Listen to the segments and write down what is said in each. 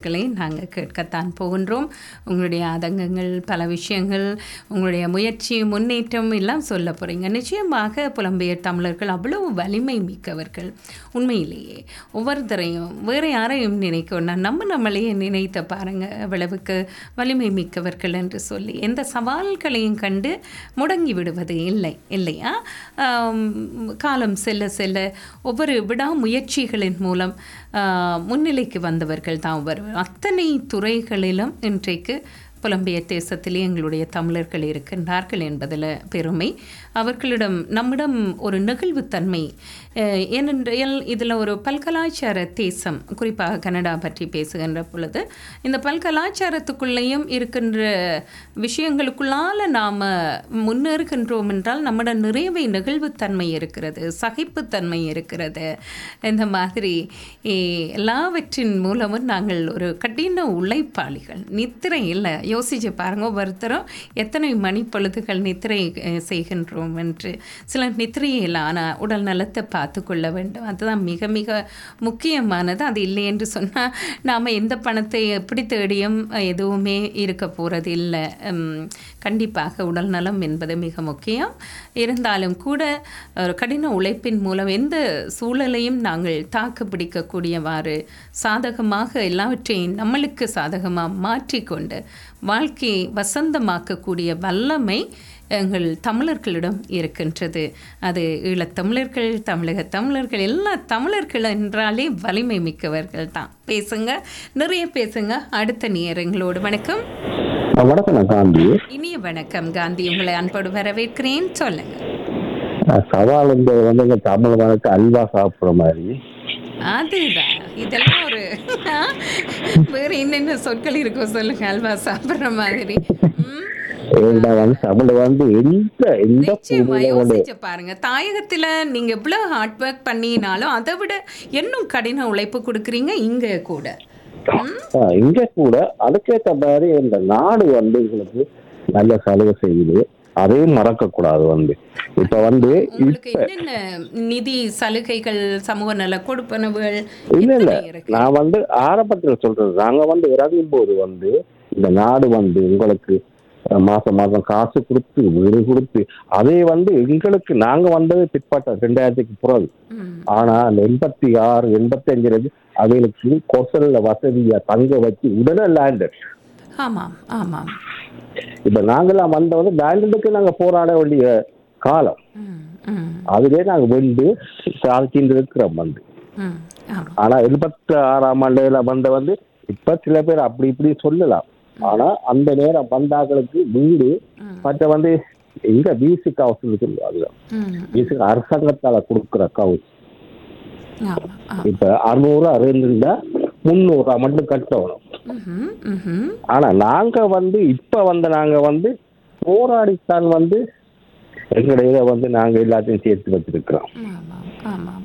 கருத்துக்களை நாங்கள் கேட்கத்தான் போகின்றோம் உங்களுடைய ஆதங்கங்கள் பல விஷயங்கள் உங்களுடைய முயற்சி முன்னேற்றம் எல்லாம் சொல்ல போகிறீங்க நிச்சயமாக புலம்பெயர் தமிழர்கள் அவ்வளவு வலிமை மிக்கவர்கள் உண்மையிலேயே ஒவ்வொருத்தரையும் வேறு யாரையும் நினைக்கணும் நம்ம நம்மளையே நினைத்த பாருங்க அவ்வளவுக்கு வலிமை மிக்கவர்கள் என்று சொல்லி எந்த சவால்களையும் கண்டு முடங்கி விடுவது இல்லை இல்லையா ஆம், காலம் செல்ல செல்ல ஒவ்வொரு விடாமுயற்சிகளின் மூலம் ஆ, முன்னிலைக்கு வந்தவர்கள் தான் வருவர் அத்தனை துறைகளிலும் இன்றைக்கு புலம்பெயர் தேசத்திலே எங்களுடைய தமிழர்கள் இருக்கின்றார்கள் என்பதில் பெருமை அவர்களிடம் நம்மிடம் ஒரு நெகிழ்வுத்தன்மை அஹ், ஏனென்றால் இதில் ஒரு பல்கலாச்சார தேசம் குறிப்பாக கனடா பற்றி பேசுகின்ற பொழுது இந்த பல்கலாச்சாரத்துக்குள்ளேயும் இருக்கின்ற விஷயங்களுக்குள்ளால நாம் முன்னேறுகின்றோம் என்றால் நம்மிடம் நிறையவே நெகிழ்வுத்தன்மை இருக்கிறது சகிப்புத்தன்மை இருக்கிறது இந்த மாதிரி eh, எல்லாவற்றின் மூலமும் நாங்கள் ஒரு கடின உழைப்பாளிகள் நித்திரை இல்லை யோசிச்சு பாருங்க ஒவ்வொருத்தரும் எத்தனை மணிப்பொழுதுகள் நித்திரை அஹ், செய்கின்றோம் என்று சிலர் நித்திரையே இல்லை ஆனால் உடல் நலத்தை பார்த்து கொள்ள வேண்டும் அதுதான் மிக மிக முக்கியமானது அது இல்லை என்று சொன்னால் நாம் எந்த பணத்தை எப்படி தேடியும் அஹ், எதுவுமே இருக்க போகிறது இல்லை உம், கண்டிப்பாக உடல் நலம் என்பது மிக முக்கியம் இருந்தாலும் கூட ஒரு கடின உழைப்பின் மூலம் எந்த சூழலையும் நாங்கள் தாக்கு பிடிக்கக்கூடியவாறு சாதகமாக எல்லாவற்றையும் நம்மளுக்கு சாதகமாக மாற்றிக்கொண்டு வாழ்க்கையை வசந்தமாக்கக்கூடிய வல்லமை எங்கள் தமிழர்களிடம் இருக்கின்றது அது ஈழத்தமிழர்கள் தமிழக தமிழர்கள் எல்லா தமிழர்கள் என்றாலே வலிமை மிக்கவர்கள் தான் பேசுங்க நிறைய பேசுங்க அடுத்த நேரங்களோடு வணக்கம் ஆ, வணக்கம் நான் காந்தி இனிய வணக்கம் காந்தி உங்களை அன்போடு வரவேற்கிறேன் சொல்லுங்க ஆ, சவால் என்பது வந்து இந்த தமிழ் மனுக்கு அல்வா சாப்பிட்ற மாதிரி அதுதான் இதெல்லாம் ஒரு வேற என்னென்ன சொற்கள் இருக்கோ சொல்லுங்க அல்வா சாப்பிடுற மாதிரி ம், ஏன்னா வந்து தமிழ் வந்து எந்த எந்த நிச்சயமா பூமியில வந்து யோசிச்சு பாருங்க தாயகத்துல நீங்க எவ்வளவு ஹார்ட் ஒர்க் பண்ணினாலும் அதை விட இன்னும் கடின உழைப்பு கொடுக்குறீங்க இங்க கூட ம், ஆ, இங்க கூட அதுக்கேற்ற மாதிரி இந்த நாடு வந்து எங்களுக்கு நல்ல சலுகை செய்யுது அதையும் மறக்க கூடாது வந்து இப்ப வந்து உங்களுக்கு என்னென்ன நிதி சலுகைகள் சமூக நல கொடுப்பனவுகள் இல்ல இல்ல எத்தனை இருக்கு நான் வந்து ஆரம்பத்துல சொல்றது நாங்க வந்து இறங்கும் போது வந்து இந்த நாடு வந்து உங்களுக்கு அஹ், மாசம் மாசம் காசு கொடுத்து வீடு கொடுத்து அதே வந்து எங்களுக்கு நாங்க வந்தது பிற்பட்ட ரெண்டாயிரத்துக்கு பிறகு ம், ஆனா அந்த எண்பத்தி ஆறு எண்பத்தி அஞ்சுல அவங்களுக்கு கொசல்ல வசதியா தங்க வச்சு உடனே லேண்டு ஆமாம் ஆமாம் இப்ப நாங்கெல்லாம் வந்த வந்து லேண்டுக்கு நாங்க போராட வேண்டிய காலம் ம், ம், அதுலயே நாங்க வெண்டு சாதிச்சுட்டு இருக்கிறோம் வந்து ம், ஆமாம் ஆனா எழுபத்தி ஆறாம் ஆண்டுல வந்த வந்து இப்ப சில பேர் அப்படி இப்படி சொல்லலாம் ஆனா அந்த நேரம் வந்தாக்களுக்கு வீடு ம், மற்ற வந்து எங்க பிசிக் ஹவுஸ் சொல்லுவாங்க ம், பிசிக் அரசாங்கத்தால கொடுக்குற ஹவுஸ் ஆமாம் ஆமாம் இப்ப அறுநூறு அறுநூறுல முந்நூறுரூவா மட்டும் கட்டணும் ம்ஹும், ம்ஹும். ஆனா நாங்க வந்து இப்ப வந்து நாங்க வந்து போராடித்தான் வந்து எங்களுடைய இதை வந்து நாங்க எல்லாத்தையும் சேர்த்து வச்சிருக்கிறோம் ஆமாம் ஆமாம்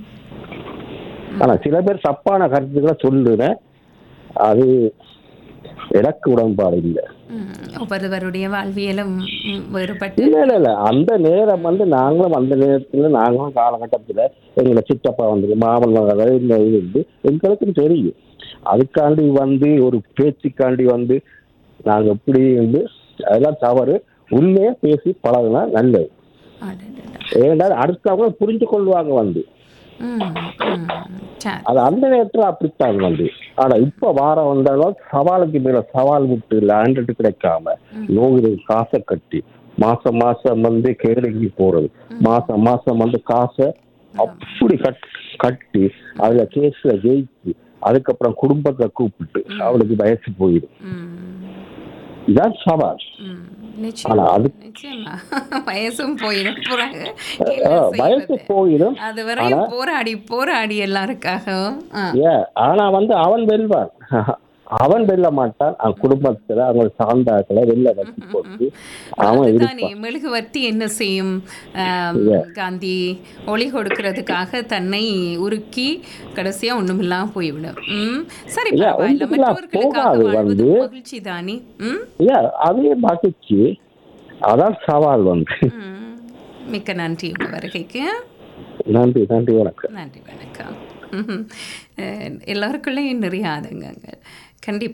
ஆனா சில பேர் தப்பான கருத்துக்களை சொல்லுறேன் அது எனக்கு உடன்பாடு இல்லை ம், ஒவ்வொருவருடைய வாழ்வியலும் ம், வேறுபட்டு இல்ல இல்ல இல்ல அந்த நேரம் வந்து நாங்களும் அந்த நேரத்துல நாங்களும் காலகட்டத்துல எங்களை சித்தப்பா வந்து மாமன் இந்த இது வந்து எங்களுக்கும் தெரியும் அதுக்காண்டி வந்து ஒரு பேச்சுக்காண்டி வந்து நாங்க எப்படி வந்து அதெல்லாம் தவறு உண்மையா பேசி பழகினா நல்லது அடடடா. ஏன்னா அடுத்தவங்க புரிஞ்சு கொள்வாங்க வந்து ம், ம், சரி அது அந்த நேரத்துல அப்படித்தான் வந்து ஆனா இப்ப வாரம் வந்தாலும் சவாலுக்கு மேல சவால் விட்டு லேண்டு கிடைக்காம நோய் காசை கட்டி மாசம் மாசம் வந்து கேரளிக்கு போறது மாசம் மாசம் வந்து காசை அப்படி கட் கட்டி அதுல கேஸ்ல ஜெயிச்சு அதுக்கப்புறம் குடும்பத்தை கூப்பிட்டு அவளுக்கு வயசு போயிடும் ம், இதான் சவால் ம், ஆனா நிச்சயமா அது நிச்சயமா வயசும் போயிடும் பிறகு ஆ, என்ன வயசு செய்வது? போயிடும் அது வரையும் போராடி போராடி எல்லாருக்காகவும் ஆ, ஏ ஆனா வந்து அவன் வெல்வான் அவன் வெல்ல மாட்டான் அவன் குடும்பத்துல அவங்க சார்ந்தாக்களை வெளில வச்சு போட்டு அவன் அதுதானே இருப்பான் மெழுகுவர்த்தி என்ன செய்யும் ஆம், காந்தி ஒளி கொடுக்கறதுக்காக தன்னை உருக்கி கடைசியா ஒண்ணுமில்லாம போய்விடும் ம் சரி இல்ல, பரவாயில்ல ஒண்ணுமில்லாம மற்றவர்களுக்காக போகாது வாழ்வது வந்து. மகிழ்ச்சி தானே ம் ஏன் அதே மகிழ்ச்சி அதான் சவால் வந்து ம். மிக்க நன்றி உங்க வருகைக்கு நன்றி நன்றி வணக்கம் நன்றி வணக்கம் ம்ஹும். அஹ், எல்லாருக்குள்ளேயும் நிறைய ஆதங்கங்கள் கண்டிப்பாக